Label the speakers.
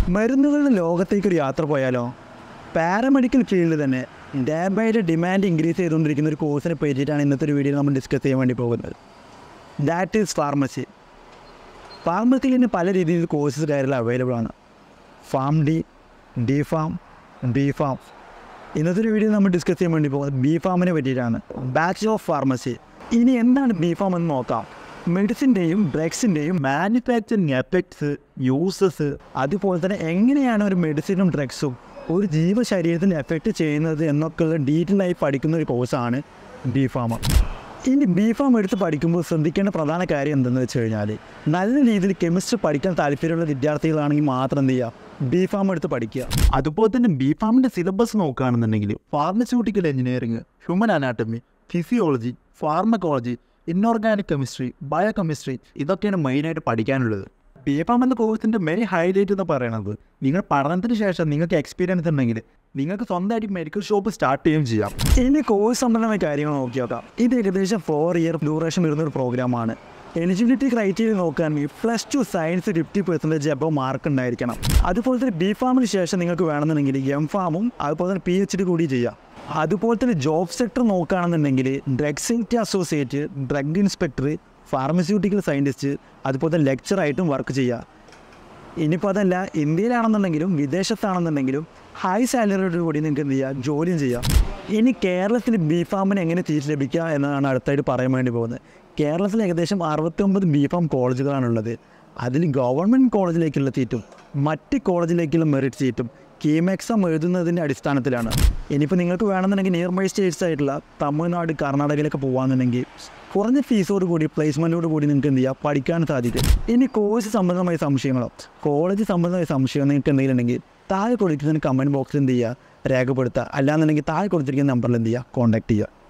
Speaker 1: മരുന്നുകളുടെ ലോകത്തേക്ക് ഒരു യാത്ര പോയാലോ പാരാമെഡിക്കൽ ഫീൽഡിൽ തന്നെ day by day demand increase ചെയ്തുകൊണ്ടിരിക്കുന്ന ഒരു കോഴ്സിനെ പറ്റിയിട്ടാണ് ഇന്നത്തെ ഒരു വീഡിയോ നമ്മൾ ഡിസ്കസ് ചെയ്യാൻ വേണ്ടി പോകുന്നത് ദാറ്റ് ഈസ് ഫാർമസി ഫാർമസിയിൽ തന്നെ പല രീതിയിൽ കോഴ്സസ് കാര്യങ്ങൾ അവൈലബിൾ ആണ് pharm D D pharm B pharm ഇന്നത്തെ ഒരു വീഡിയോ നമ്മൾ ഡിസ്കസ് ചെയ്യാൻ വേണ്ടി പോകുന്നത് ബി ഫാമിനെ പറ്റിയിട്ടാണ് ബാച്ച് ഓഫ് ഫാർമസി ഇനി എന്താണ് ബി ഫാം എന്ന് നോക്കാം മെഡിസിൻ്റെയും ഡ്രഗ്സിൻ്റെയും മാനുഫാക്ചറിങ് എഫക്ട്സ് യൂസസ് അതുപോലെ തന്നെ എങ്ങനെയാണ് ഒരു മെഡിസിനും ഡ്രഗ്സും ഒരു ജീവശരീരത്തിൽ എഫക്റ്റ് ചെയ്യുന്നത് എന്നൊക്കെയുള്ള ഡീറ്റെയിൽ ആയി പഠിക്കുന്ന ഒരു കോഴ്സാണ് ബി ഫാം ഇനി ബി ഫാം എടുത്ത് പഠിക്കുമ്പോൾ ശ്രദ്ധിക്കേണ്ട പ്രധാന കാര്യം എന്തെന്ന് വെച്ച് കഴിഞ്ഞാൽ നല്ല രീതിയിൽ കെമിസ്ട്രി പഠിക്കാൻ താല്പര്യമുള്ള വിദ്യാർത്ഥികളാണെങ്കിൽ മാത്രം എന്ത് ചെയ്യുക ബി ഫാം എടുത്ത് പഠിക്കുക അതുപോലെ തന്നെ ബി ഫാമിൻ്റെ സിലബസ് നോക്കുകയാണെന്നുണ്ടെങ്കിൽ pharmaceutical engineering human anatomy physiology pharmacology inorganic chemistry bio chemistry ഇതൊക്കെയാണ് മെയിനായിട്ട് പഠിക്കാനുള്ളത് ബി ഫാം എന്ന കോഴ്സിൻ്റെ മെയിൻ ഹൈലൈറ്റ് എന്ന് പറയുന്നത് നിങ്ങൾ പഠനത്തിന് ശേഷം നിങ്ങൾക്ക് എക്സ്പീരിയൻസ് ഉണ്ടെങ്കിൽ നിങ്ങൾക്ക് സ്വന്തമായിട്ട് മെഡിക്കൽ ഷോപ്പ് സ്റ്റാർട്ട് ചെയ്യുകയും ചെയ്യാം ഇനി കോഴ്സ് സംബന്ധമായ കാര്യങ്ങൾ നോക്കി നോക്കാം ഇത് ഏകദേശം ഫോർ ഇയർ ഡ്യൂറേഷൻ വരുന്ന ഒരു പ്രോഗ്രാമാണ് എലിജിബിലിറ്റി ക്രൈറ്റീരിയ നോക്കുകയാണെങ്കിൽ plus two science fifty percentage അപ്പോൾ മാർക്ക് ഉണ്ടായിരിക്കണം അതുപോലെ തന്നെ ബി ഫാമിന് ശേഷം നിങ്ങൾക്ക് വേണമെന്നുണ്ടെങ്കിൽ എം ഫാമും അതുപോലെ തന്നെ പി എച്ച് ഡി കൂടി ചെയ്യാം അതുപോലെ തന്നെ ജോബ് സെക്ടർ നോക്കുകയാണെന്നുണ്ടെങ്കിൽ drug safety associate drug inspector pharmaceutical scientist അതുപോലെ തന്നെ ലെക്ചറായിട്ടും വർക്ക് ചെയ്യുക ഇനിയിപ്പോൾ അതല്ല ഇന്ത്യയിലാണെന്നുണ്ടെങ്കിലും വിദേശത്താണെന്നുണ്ടെങ്കിലും ഹൈ സാലറിയോട് കൂടി നിങ്ങൾക്ക് എന്ത് ചെയ്യാം ജോലിയും ചെയ്യാം ഇനി കേരളത്തിൽ ബി ഫാമിന് എങ്ങനെ സീറ്റ് ലഭിക്കുക എന്നതാണ് അടുത്തായിട്ട് പറയാൻ വേണ്ടി പോകുന്നത് കേരളത്തിൽ ഏകദേശം അറുപത്തൊമ്പത് ബി ഫാം കോളേജുകളാണുള്ളത് അതിൽ ഗവൺമെൻറ് കോളേജിലേക്കുള്ള സീറ്റും മറ്റ് കോളേജിലേക്കുള്ള മെറിറ്റ് സീറ്റും കീം എക്സാം എഴുതുന്നതിൻ്റെ അടിസ്ഥാനത്തിലാണ് ഇനിയിപ്പോൾ നിങ്ങൾക്ക് വേണമെന്നുണ്ടെങ്കിൽ നിയർ ബൈ സ്റ്റേറ്റ്സ് ആയിട്ടുള്ള തമിഴ്നാട് കർണാടകയിലൊക്കെ പോകുകയാണെന്നുണ്ടെങ്കിൽ കുറഞ്ഞ ഫീസോട് കൂടി പ്ലേസ്മെൻറ്റോട് കൂടി നിങ്ങൾക്ക് എന്ത് ചെയ്യാം പഠിക്കാൻ സാധിക്കും ഇനി കോഴ്സ് സംബന്ധമായ സംശയങ്ങളോ കോളേജ് സംബന്ധമായ സംശയം നിങ്ങൾക്ക് എന്തെങ്കിലും ഉണ്ടെങ്കിൽ താഴെ കൊടുക്കുന്ന കമൻറ്റ് ബോക്സിൽ എന്ത് ചെയ്യുക രേഖപ്പെടുത്തുക അല്ലാന്നുണ്ടെങ്കിൽ താഴെ കൊടുത്തിരിക്കുന്ന നമ്പറിൽ എന്ത് ചെയ്യുക കോൺടാക്ട് ചെയ്യുക